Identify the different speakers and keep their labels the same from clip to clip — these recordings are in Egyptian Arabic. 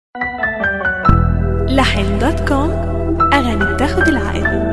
Speaker 1: لحن دوت كوم أغاني بتاخد العقل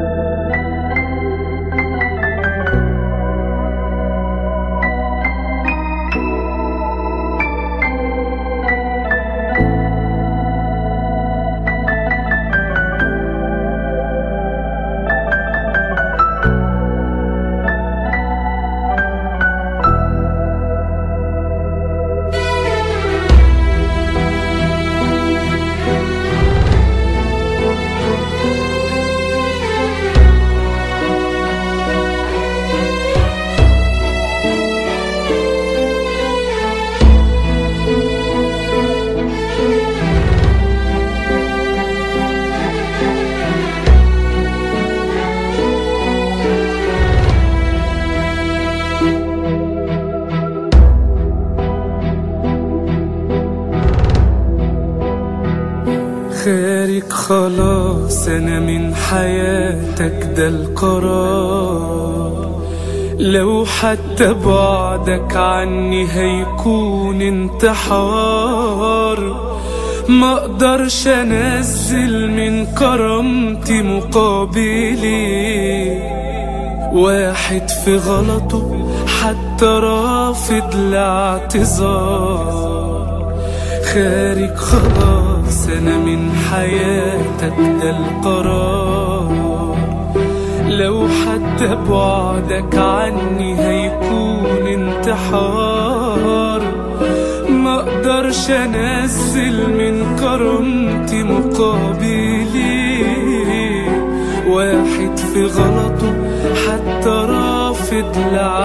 Speaker 2: خارج خلاص انا من حياتك ده القرار لو حتى بعدك عني هيكون انتحار ما اقدرش انزل من كرامتي مقابلي واحد في غلطه حتى رافض الاعتذار خارج خلاص انا من حياتك ده القرار لو حتى بعدك عني هيكون انتحار ما اقدرش انزل من كرامتي مقابلي واحد في غلطه حتى رافض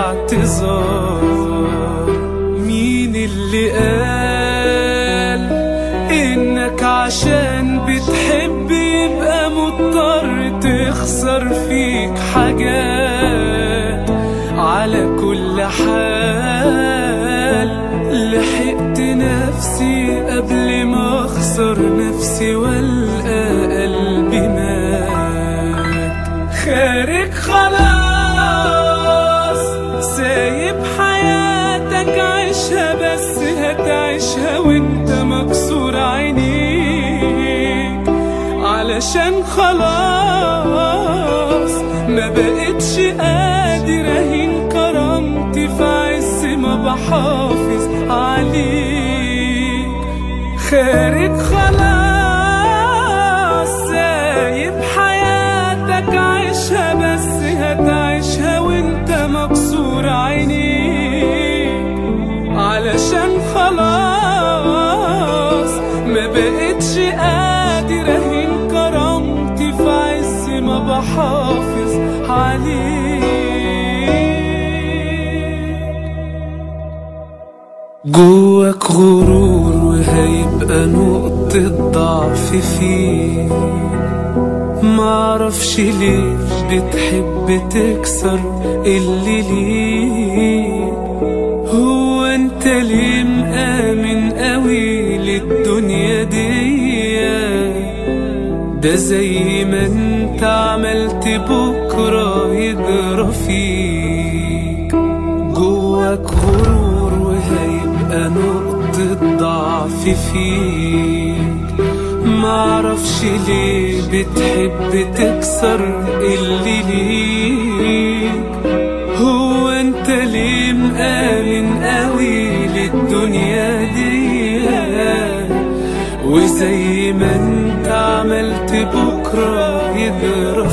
Speaker 2: الاعتذار مين اللي قال انك عشان بتحب يبقى مضطر تخسر فيك حاجات على كل حال لحقت نفسي قبل ما اخسر نفسي والقى قلبي مات خارج خلاص سايب حياتك عيشها بس هتعيشها وانت مكسور عينيك علشان خلاص ما بقتش قادر اهين كرامتي في عز ما بحافظ عليك خارج خلاص سايب حياتك عيشها بس هتعيشها وانت مكسور عينيك علشان خلاص ما بقتش قادر اهين كرامتي في عز ما بحافظ عليك جواك غرور وهيبقى نقطة ضعف فيك معرفش ليه بتحب تكسر اللي ليك هو انت ليه مآمن قوي للدنيا دي ده زي ما انت عملت بكرة يجرى فيك جواك غرور وهيبقى نقطة ضعف فيك معرفش ليه بتحب تكسر اللي ليك هو انت ليه مآمن قوي للدنيا دي وزي ما انت عملت بكرة يجرى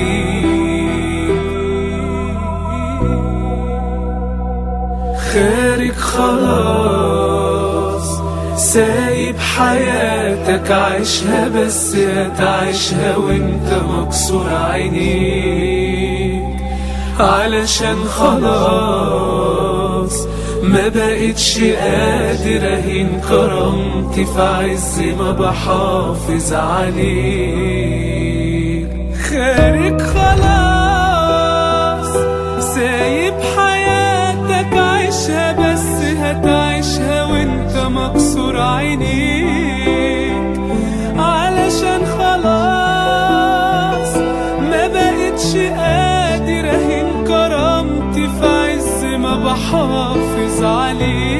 Speaker 2: فيك خارج خلاص سايب حياتك عيشها بس هتعيشها وانت مكسور عينيك علشان خلاص ما بقتش قادر اهين كرامتي في عز ما بحافظ عليك خارج خلاص سايب حياتك عيشها بس هتعيشها وانت مكسور عينيك علشان خلاص ما بقتش قادر اهين كرامتي في عز ما بحافظ عليك